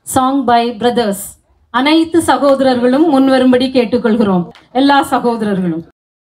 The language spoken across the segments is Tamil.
சாங் பை பிரதர்ஸ் அனைத்து சகோதரர்களும் முன்வரும்படி கேட்டுக்கொள்கிறோம் எல்லா சகோதரர்களும்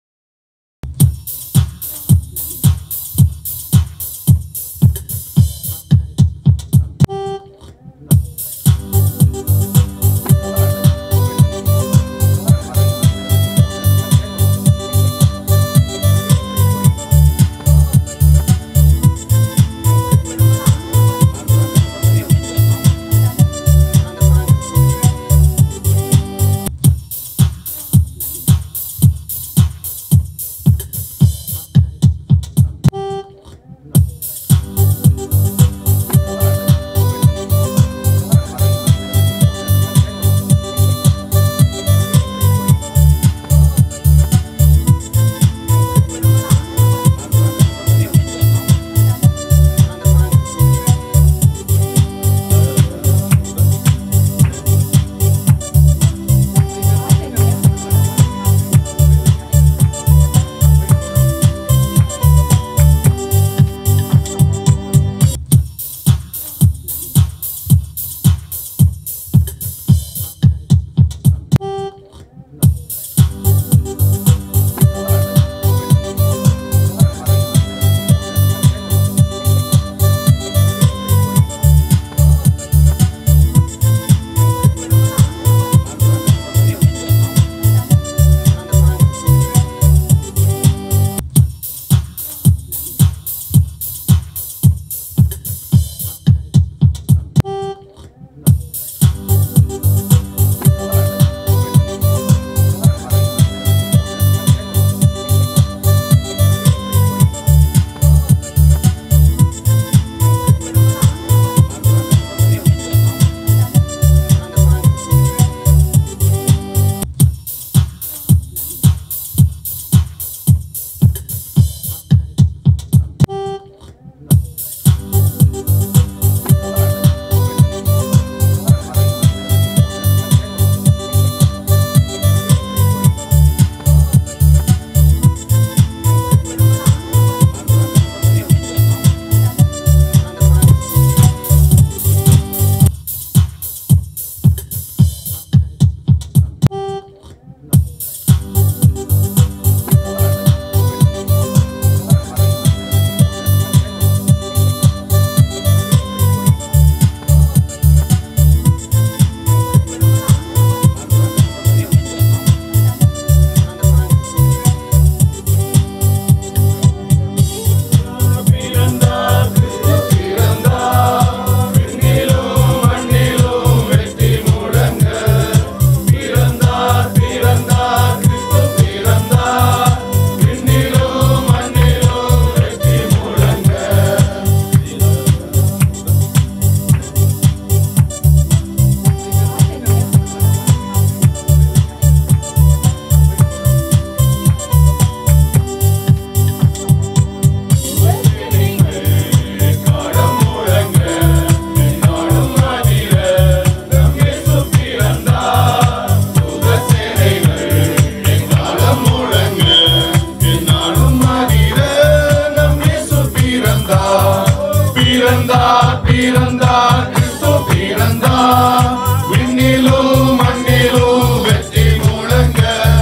பிறந்தார் பிறந்தார் கிறிஸ்து பிறந்தார் விண்ணிலும் மண்ணிலும் வெற்றி முழங்க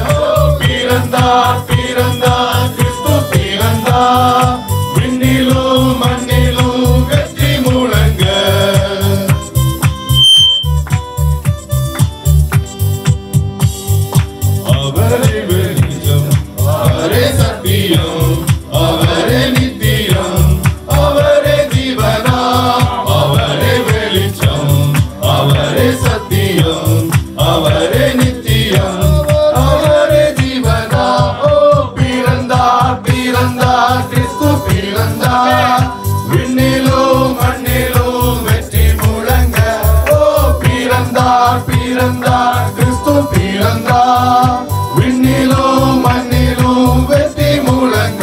பிறந்தார் பிறந்தார் கிறிஸ்து பிறந்தார் விண்ணிலும் மண்ணிலும் வெற்றி முழங்க அவரே வெளிச்சம் அவரே சத்தியம் அவரே நித்தியம் அவரே ஜீவனா அவரே வெளிச்சம் அவரே சத்தியம் அவரே நித்தியம் அவரே ஜீவனா ஓ பிறந்தார் பிறந்தார் கிறிஸ்து பிறந்தார் விண்ணிலும் மண்ணிலும் வெற்றி முழங்க ஓ பிறந்தார் பிறந்தார் கிறிஸ்து பிறந்தார் விண்ணிலும் மண்ணிலும் வெற்றி முழங்க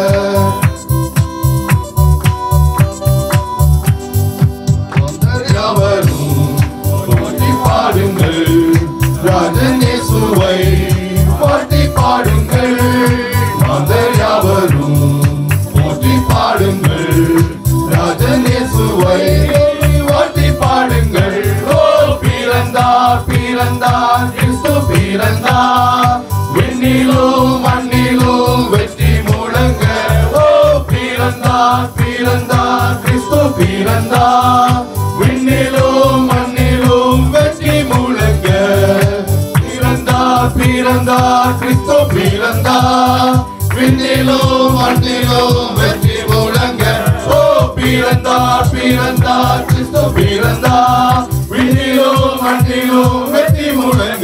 யாவரும் போற்றி பாடுங்கள் ராஜன் இயேசுவை போற்றி பாடுங்கள் மாந்தர் யாவரும் போற்றி பாடுங்கள் ராஜன் இயேசுவை போற்றி பாடுங்கள் ஓ பிறந்தார் கிறிஸ்து பிறந்தார் விண்ணிலும் மண்ணிலும் வெற்றி முழங்க ஓ பிறந்தார் பிறந்தார் கிறிஸ்து பிறந்தார் விண்ணிலும் மண்ணிலும் வெற்றி முழங்க பிறந்தார் பிறந்தார் கிறிஸ்து பிறந்தார் விண்ணிலும் மண்ணிலும் வெற்றி முழங்க ஓ பிறந்தார் பிறந்தார் கிறிஸ்து பிறந்தார் விண்ணிலும் மண்ணிலும் வெற்றி முழங்க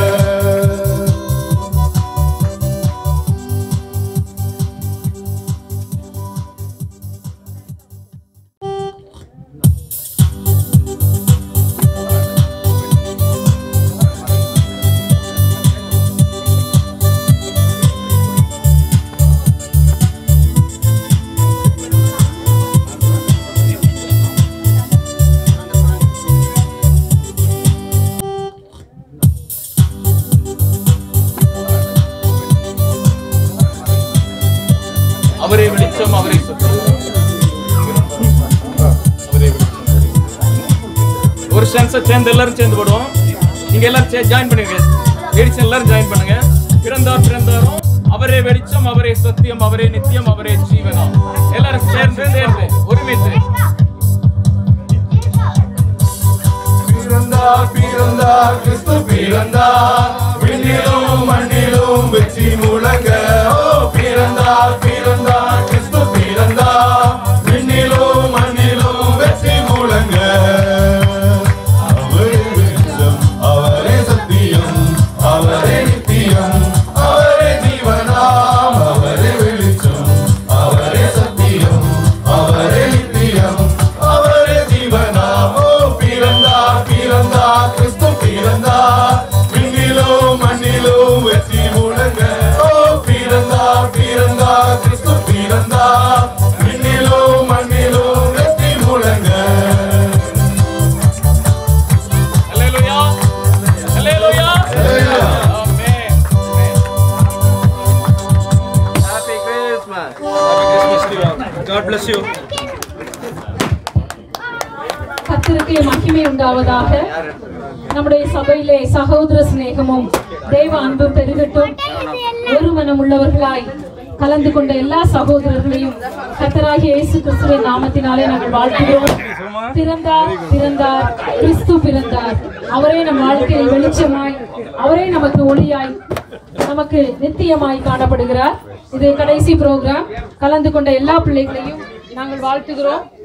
அவரே வெளிச்சம் அவரே சத்தியம் அவரே வெளிச்சம் ஒரு சென்ஸை சேர்ந்து எல்லாரும் சேர்ந்து போடுவோம் நீங்க எல்லாரும் ஜாயின் பண்ணுங்க லேடிஸ் எல்லாரும் ஜாயின் பண்ணுங்க பிறந்தார் பிறந்தாரும் அவரே வெளிச்சம் அவரே சத்தியம் அவரே நித்தியம் அவரே ஜீவனம் எல்லாரும் சேர்ந்து சேர்ந்து ஒருமித்து பிறந்தார் பிறந்தார் கிறிஸ்து பிறந்தார் விண்ணிலும் மண்ணிலும் வெற்றி முழங்க ஓ பிறந்தார் பிறந்தார் கிறிஸ்து பிறந்தார் விண்ணிலும் மண்ணிலும் வெற்றி முழங்க அவரே வெளிச்சம் அவரே சத்தியம் அவரே நித்தியம் அவரே ஜீவனாம் அவரே வெளிச்சம் அவரே சத்தியம் அவரே நித்தியம் அவரே ஜீவனாம் ஓ பிறந்தார் பிறந்தார் கிறிஸ்து பிறந்தார் விண்ணிலும் மண்ணிலும் வெற்றி முழங்க ஓ பிறந்தார் பிறந்தார் கிறிஸ்து பிறந்தார் விண்ணிலும் மண்ணிலும் வெற்றி முழங்க அல்லேலூயா அல்லேலூயா ஆமென் Happy Christmas. God bless you கர்த்தருக்கு மகிமை உண்டாவதாக நம்முடைய சபையிலே சகோதர சிநேகமும் தெய்வ அன்பும் பெருகட்டும் ஒரு மனம் உள்ளவர்களாய் கலந்து கொண்ட எல்லா சகோதரர்களையும் கர்த்தராகிய இயேசு கிறிஸ்துவின் நாமத்தினாலே நாங்கள் வாழ்த்துகிறோம் பிறந்தார் பிறந்தார் கிறிஸ்து பிறந்தார் அவரே நம் வாழ்க்கையில் வெளிச்சமாய் அவரே நமக்கு ஒளியாய் நமக்கு நித்தியமாய் காணப்படுகிறார் இது கடைசி ப்ரோக்ராம் கலந்து கொண்ட எல்லா பிள்ளைகளையும் நாங்கள் வாழ்த்துகிறோம்